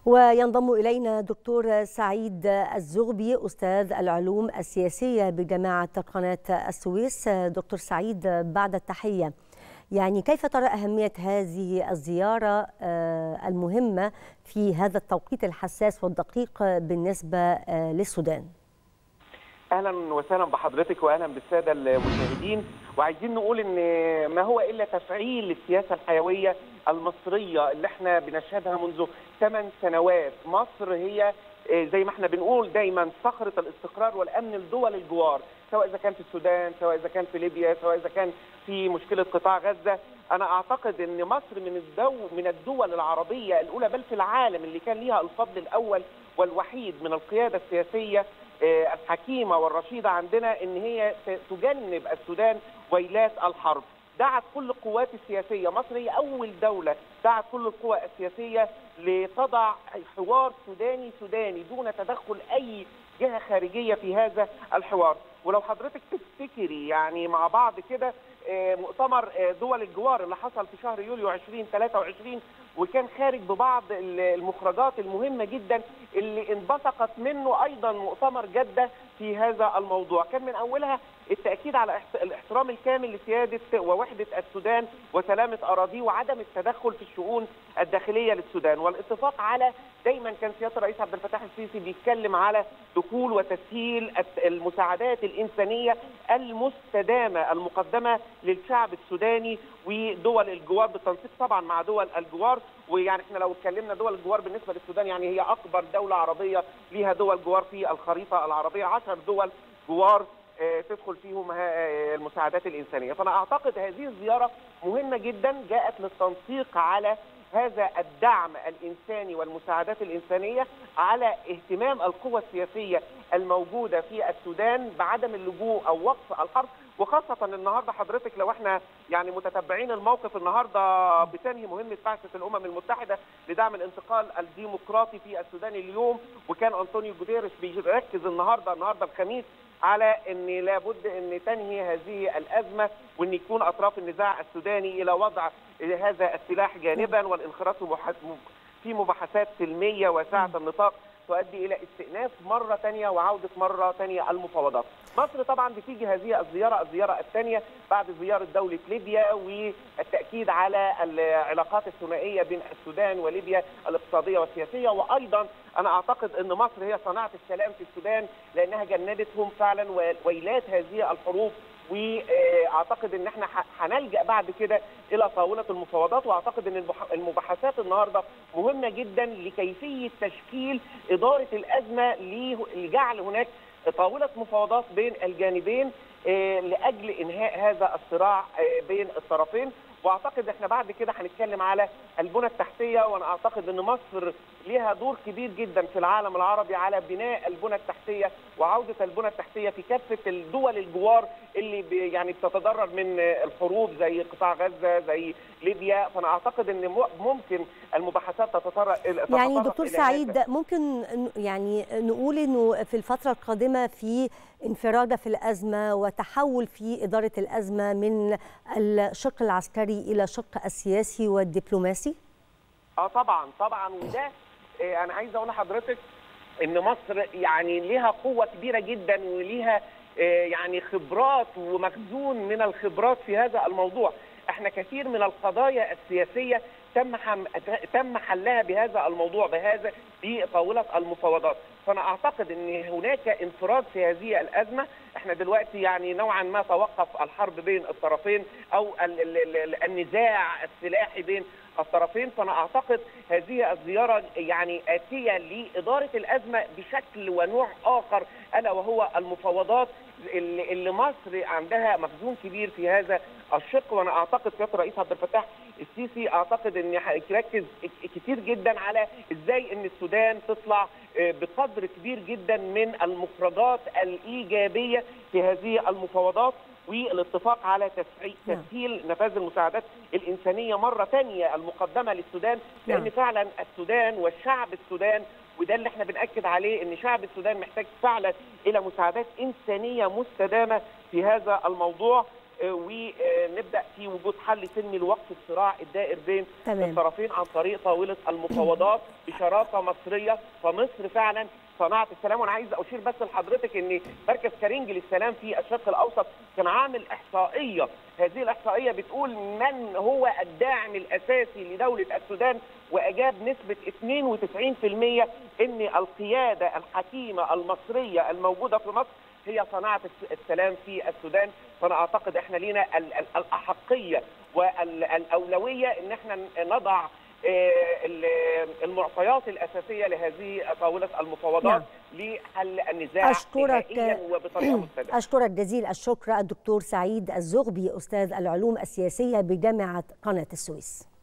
وينضم إلينا دكتور سعيد الزغبي أستاذ العلوم السياسية بجامعة قناة السويس دكتور سعيد بعد التحية يعني كيف ترى أهمية هذه الزيارة المهمة في هذا التوقيت الحساس والدقيق بالنسبة للسودان؟ اهلا وسهلا بحضرتك واهلا بالساده المشاهدين وعايزين نقول ان ما هو الا تفعيل السياسه الحيويه المصريه اللي احنا بنشهدها منذ ثمان سنوات مصر هي زي ما احنا بنقول دايما صخره الاستقرار والامن لدول الجوار سواء اذا كان في السودان سواء اذا كان في ليبيا سواء اذا كان في مشكله قطاع غزه انا اعتقد ان مصر من الدو من الدول العربيه الاولى بل في العالم اللي كان ليها الفضل الاول والوحيد من القياده السياسيه الحكيمه والرشيده عندنا ان هي تجنب السودان ويلات الحرب دعت كل القوات السياسيه مصر هي اول دوله دعت كل القوى السياسيه لتضع حوار سوداني سوداني دون تدخل اي جهه خارجيه في هذا الحوار ولو حضرتك تفتكري يعني مع بعض كده مؤتمر دول الجوار اللي حصل في شهر يوليو 2023 وكان خارج ببعض المخرجات المهمه جدا اللي انبثقت منه ايضا مؤتمر جده في هذا الموضوع كان من اولها التاكيد على الاحترام الكامل لسياده ووحده السودان وسلامه اراضيه وعدم التدخل في الشؤون الداخليه للسودان والاتفاق على دايما كان سياده الرئيس عبد الفتاح السيسي بيتكلم على دخول وتسهيل المساعدات الانسانيه المستدامه المقدمه للشعب السوداني ودول الجوار بالتنسيق طبعا مع دول الجوار ويعني احنا لو اتكلمنا دول الجوار بالنسبه للسودان يعني هي اكبر دوله عربيه ليها دول جوار في الخريطه العربيه 10 دول جوار تدخل فيهم المساعدات الانسانيه فانا اعتقد هذه الزياره مهمه جدا جاءت للتنسيق على هذا الدعم الانساني والمساعدات الانسانيه على اهتمام القوى السياسيه الموجوده في السودان بعدم اللجوء او وقف الحرب وخاصة النهارده حضرتك لو احنا يعني متتبعين الموقف النهارده بتنهي مهمة بعثة الأمم المتحدة لدعم الانتقال الديمقراطي في السودان اليوم وكان أنطونيو جوتيريش بيركز النهارده النهارده الخميس على ان لابد ان تنهي هذه الازمه وان يكون اطراف النزاع السوداني الى وضع هذا السلاح جانبا والانخراط في مباحثات سلميه واسعه النطاق تؤدي الى استئناف مره ثانيه وعوده مره ثانيه المفاوضات. مصر طبعا بتيجي هذه الزياره الزياره الثانيه بعد زياره دوله ليبيا والتاكيد على العلاقات الثنائيه بين السودان وليبيا الاقتصاديه والسياسيه وايضا انا اعتقد ان مصر هي صناعه السلام في السودان لانها جندتهم فعلا ويلات هذه الحروب واعتقد ان احنا هنلجا بعد كده الى طاوله المفاوضات واعتقد ان المباحثات النهارده مهمه جدا لكيفيه تشكيل اداره الازمه لجعل هناك طاوله مفاوضات بين الجانبين لاجل انهاء هذا الصراع بين الطرفين واعتقد احنا بعد كده هنتكلم على البنى التحتيه وانا اعتقد ان مصر ليها دور كبير جدا في العالم العربي على بناء البنى التحتيه وعوده البنى التحتيه في كافه الدول الجوار اللي يعني بتتضرر من الحروب زي قطاع غزه زي ليبيا فانا اعتقد ان ممكن المباحثات تتطرق يعني دكتور سعيد ممكن يعني نقول انه في الفتره القادمه في انفراده في الازمه وتحول في اداره الازمه من الشق العسكري الى الشق السياسي والدبلوماسي؟ اه طبعا طبعا وده إيه انا عايز اقول لحضرتك ان مصر يعني ليها قوه كبيره جدا وليها إيه يعني خبرات ومخزون من الخبرات في هذا الموضوع احنا كثير من القضايا السياسيه تم حم... تم حلها بهذا الموضوع بهذا بطاوله المفاوضات فانا اعتقد ان هناك انفراد في هذه الازمه احنا دلوقتي يعني نوعا ما توقف الحرب بين الطرفين او ال ال ال النزاع السلاحي بين الطرفين فانا اعتقد هذه الزياره يعني اتيه لاداره الازمه بشكل ونوع اخر الا وهو المفاوضات اللي, اللي مصر عندها مخزون كبير في هذا الشق وانا اعتقد سياده الرئيس عبد الفتاح السيسي اعتقد ان هيركز كتير جدا على ازاي ان السودان تطلع بقدر كبير جدا من المخرجات الايجابيه في هذه المفاوضات والاتفاق على تسهيل نفاذ المساعدات الانسانيه مره ثانيه المقدمه للسودان لان نعم. فعلا السودان والشعب السودان وده اللي احنا بناكد عليه ان شعب السودان محتاج فعلا الى مساعدات انسانيه مستدامه في هذا الموضوع ونبدا في وجود حل سلمي لوقف الصراع الدائر بين تمام. الطرفين عن طريق طاوله المفاوضات بشراكه مصريه فمصر فعلا صناعه السلام وانا عايز اشير بس لحضرتك ان مركز كارينج للسلام في الشرق الاوسط كان عامل احصائيه هذه الاحصائيه بتقول من هو الداعم الاساسي لدوله السودان واجاب نسبه 92% ان القياده الحكيمه المصريه الموجوده في مصر هي صناعه السلام في السودان فانا اعتقد احنا لينا الاحقيه والاولويه ان احنا نضع المعطيات الاساسيه لهذه طاوله المفاوضات نعم. لحل النزاع أشكرك وبطريقه مستدامه. اشكرك جزيل الشكر الدكتور سعيد الزغبي استاذ العلوم السياسيه بجامعه قناه السويس.